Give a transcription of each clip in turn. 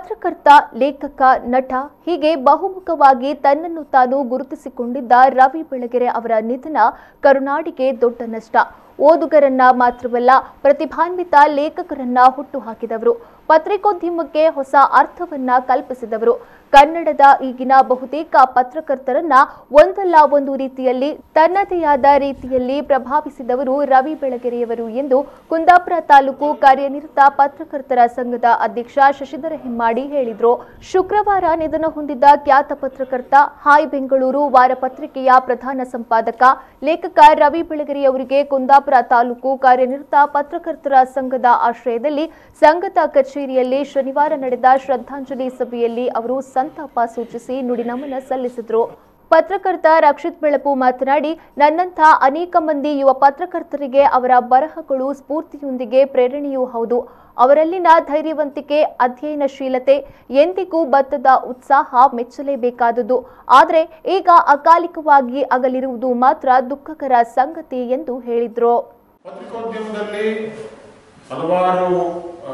ಪತ್ರಕರ್ತ ಲೇಖಕ ನಟ ಹೀಗೆ ಬಹುಮುಖವಾಗಿ ತನ್ನನ್ನು ತಾನು ಗುರುತಿಸಿಕೊಂಡಿದ್ದ ರವಿ ಬೆಳಗೆರೆ ಅವರ ನಿಧನ ಕರುನಾಡಿಗೆ ದೊಡ್ಡ ನಷ್ಟ ಓದುಗರನ್ನ ಮಾತ್ರವಲ್ಲ ಪ್ರತಿಭಾನ್ವಿತ ಲೇಖಕರನ್ನ ಹುಟ್ಟುಹಾಕಿದವರು ಪತ್ರಿಕೋದ್ಯಮಕ್ಕೆ ಹೊಸ ಅರ್ಥವನ್ನ ಕಲ್ಪಿಸಿದವರು ಕನ್ನಡದ ಈಗಿನ ಬಹುತೇಕ ಪತ್ರಕರ್ತರನ್ನ ಒಂದಲ್ಲ ಒಂದು ರೀತಿಯಲ್ಲಿ ತನ್ನದೇ ಆದ ರೀತಿಯಲ್ಲಿ ಪ್ರಭಾವಿಸಿದವರು ರವಿ ಬೆಳಗೆರೆಯವರು ಎಂದು ಕುಂದಾಪುರ ತಾಲೂಕು ಕಾರ್ಯನಿರತ ಪತ್ರಕರ್ತರ ಸಂಘದ ಅಧ್ಯಕ್ಷ ಶಶಿಧರ ಹೆಮ್ಮಾಡಿ ಹೇಳಿದರು ಶುಕ್ರವಾರ ನಿಧನ ಹೊಂದಿದ್ದ ಖ್ಯಾತ ಪತ್ರಕರ್ತ ಹಾಯ್ ಬೆಂಗಳೂರು ವಾರಪತ್ರಿಕೆಯ ಪ್ರಧಾನ ಸಂಪಾದಕ ಲೇಖಕ ರವಿ ಬೆಳಗೆರೆಯವರಿಗೆ ಕುಂದಾಪುರ ತಾಲೂಕು ಕಾರ್ಯನಿರತ ಪತ್ರಕರ್ತರ ಸಂಘದ ಆಶ್ರಯದಲ್ಲಿ ಸಂಘದ ಕಚೇರಿಯಲ್ಲಿ ಶನಿವಾರ ನಡೆದ ಶ್ರದ್ಧಾಂಜಲಿ ಸಭೆಯಲ್ಲಿ ಅವರು ಸಂತಾಪ ಸೂಚಿಸಿ ನುಡಿನಮನ ಸಲ್ಲಿಸಿದರು ಪತ್ರಕರ್ತ ರಕ್ಷಿತ್ ಬೆಳಪು ಮಾತನಾಡಿ ನನ್ನಂಥ ಅನೇಕ ಮಂದಿ ಯುವ ಪತ್ರಕರ್ತರಿಗೆ ಅವರ ಬರಹಗಳು ಸ್ಫೂರ್ತಿಯೊಂದಿಗೆ ಪ್ರೇರಣೆಯೂ ಹೌದು ಅವರಲ್ಲಿನ ಧೈರ್ಯವಂತಿಕೆ ಅಧ್ಯಯನಶೀಲತೆ ಎಂದಿಗೂ ಬತ್ತದ ಉತ್ಸಾಹ ಮೆಚ್ಚಲೇಬೇಕಾದುದು ಆದರೆ ಈಗ ಅಕಾಲಿಕವಾಗಿ ಅಗಲಿರುವುದು ಮಾತ್ರ ದುಃಖಕರ ಸಂಗತಿ ಎಂದು ಹೇಳಿದರು ಪತ್ರಿಕೋದ್ಯಮದಲ್ಲಿ ಹಲವಾರು ಆ,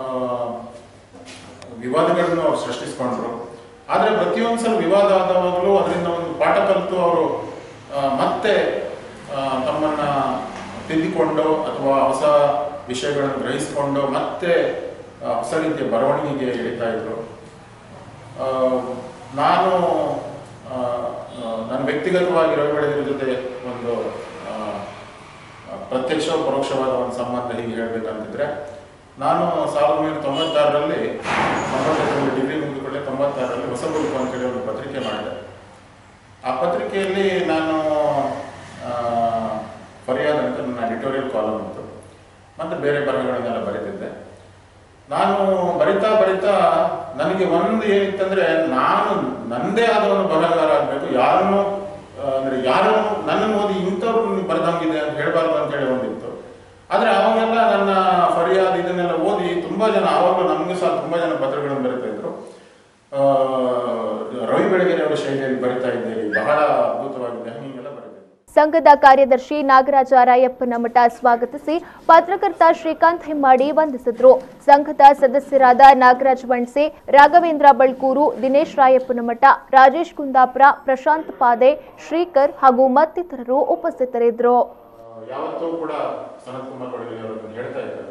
ವಿವಾದಗಳನ್ನು ಅವರು ಸೃಷ್ಟಿಸ್ಕೊಂಡ್ರು ಆದರೆ ಪ್ರತಿಯೊಂದು ಸಲ ವಿವಾದ ಆದವಾಗಲೂ ಅದರಿಂದ ಒಂದು ಪಾಠ ಕಲಿತು ಅವರು ಆ, ಮತ್ತೆ ಆ, ತಮ್ಮನ್ನ ತಿದ್ದಿಕೊಂಡು ಅಥವಾ ಹೊಸ ವಿಷಯಗಳನ್ನು ಗ್ರಹಿಸಿಕೊಂಡು ಮತ್ತೆ ಆ, ಹೊಸ ರೀತಿಯ ಬರವಣಿಗೆಗೆ ಇಳಿತಾ ಇದ್ರು ಆ, ನಾನು ಆ, ಆ, ನನ್ನ ವ್ಯಕ್ತಿಗತವಾಗಿ ರವಿ ಬೆಳಗೆರೆ ಜೊತೆ ಒಂದು ಆ, ಪ್ರತ್ಯಕ್ಷ ಪರೋಕ್ಷವಾದ ಒಂದು ಸಂಬಂಧ ಹೀಗೆ ಹೇಳ್ಬೇಕಂತಿದ್ರೆ ನಾನು ಸಾವಿರದ ಒಂಬೈನೂರ ತೊಂಬತ್ತಾರರಲ್ಲಿ ತೊಂಬತ್ತೈದರಲ್ಲಿ ಡಿಗ್ರಿ ಮುಗಿದುಕೊಳ್ಳೆ ತೊಂಬತ್ತಾರರಲ್ಲಿ ಹೊಸ ಬದುಕು ಅಂತೇಳಿ ಒಂದು ಪತ್ರಿಕೆ ಮಾಡಿದೆ ಆ ಪತ್ರಿಕೆಯಲ್ಲಿ ನಾನು ಆ, ಫರಿಯಾದ್ ಅಂತ ನನ್ನ ಎಡಿಟೋರಿಯಲ್ ಕಾಲಮ್ ಇತ್ತು ಮತ್ತು ಬೇರೆ ಬರಹಗಳನ್ನೆಲ್ಲ ಬರೀತಿದ್ದೆ ನಾನು ಬರಿತಾ ಬರಿತಾ ನನಗೆ ಒಂದು ಏನಿತ್ತಂದ್ರೆ ನಾನು ನಂದೇ ಆದ ಒಂದು ಬರಹಗಾರ ಆಗಬೇಕು ಯಾರನ್ನು ಆ, ಅಂದ್ರೆ ಯಾರನ್ನು ನನ್ನನ್ನು ಓದಿ ಇಂಥವ್ರು ಬರೆದಂಗಿದೆ ಅಂತ ಹೇಳಬಾರ್ದು ಅಂತ ಹೇಳಿ ಒಂದಿತ್ತು ಆದ್ರೆ ಅವಾಗೆಲ್ಲ ನನ್ನ ಫರಿಯಾದ್ ಇದನ್ನೆಲ್ಲ ಓದಿ ತುಂಬಾ ಜನ ಆವಾಗಲೂ ನಮಗೂ ಸಹ ತುಂಬಾ ಜನ ಪತ್ರಗಳನ್ನು ಬರಿತಾ ಇದ್ರು ಆ, ರವಿ ಬೆಳಗೆರೆ ಅವರ ಶೈಲಿಯಲ್ಲಿ ಬರಿತಾ ಇದ್ದೀರಿ ಬಹಳ ಅದ್ಭುತವಾಗಿದೆ ಹೀಗೆಲ್ಲ ಬರೀತಿದ್ದೆ ಸಂಘದ ಕಾರ್ಯದರ್ಶಿ ನಾಗರಾಜ ರಾಯಪ್ಪನ ಮಠ ಸ್ವಾಗತಿಸಿ ಪತ್ರಕರ್ತ ಶ್ರೀಕಾಂತ್ ಹೆಮ್ಮಾಡಿ ವಂದಿಸಿದ್ರು ಸಂಘದ ಸದಸ್ಯರಾದ ನಾಗರಾಜ್ ಬಣ್ಸೆ ರಾಘವೇಂದ್ರ ಬಳ್ಕೂರು ದಿನೇಶ್ ರಾಯಪ್ಪನ ಮಠ ರಾಜೇಶ್ ಕುಂದಾಪುರ ಪ್ರಶಾಂತ್ ಪಾದೆ ಶ್ರೀಕರ್ ಹಾಗೂ ಮತ್ತಿತರರು ಉಪಸ್ಥಿತರಿದ್ದರು ಆ, ಯಾವತ್ತೂ ಕೂಡ ಸನತ್ ಕುಮಾರ್ ಬಡಗಲಿ ಅವರನ್ನು ಹೇಳ್ತಾ ಇದ್ದಾರೆ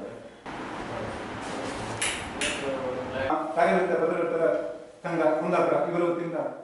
ಕಾರ್ಯನಿರತ ಪತ್ರಕರ್ತರ ಸಂಘ ಕುಂದಾಪುರ ಇವರ ವತಿಯಿಂದ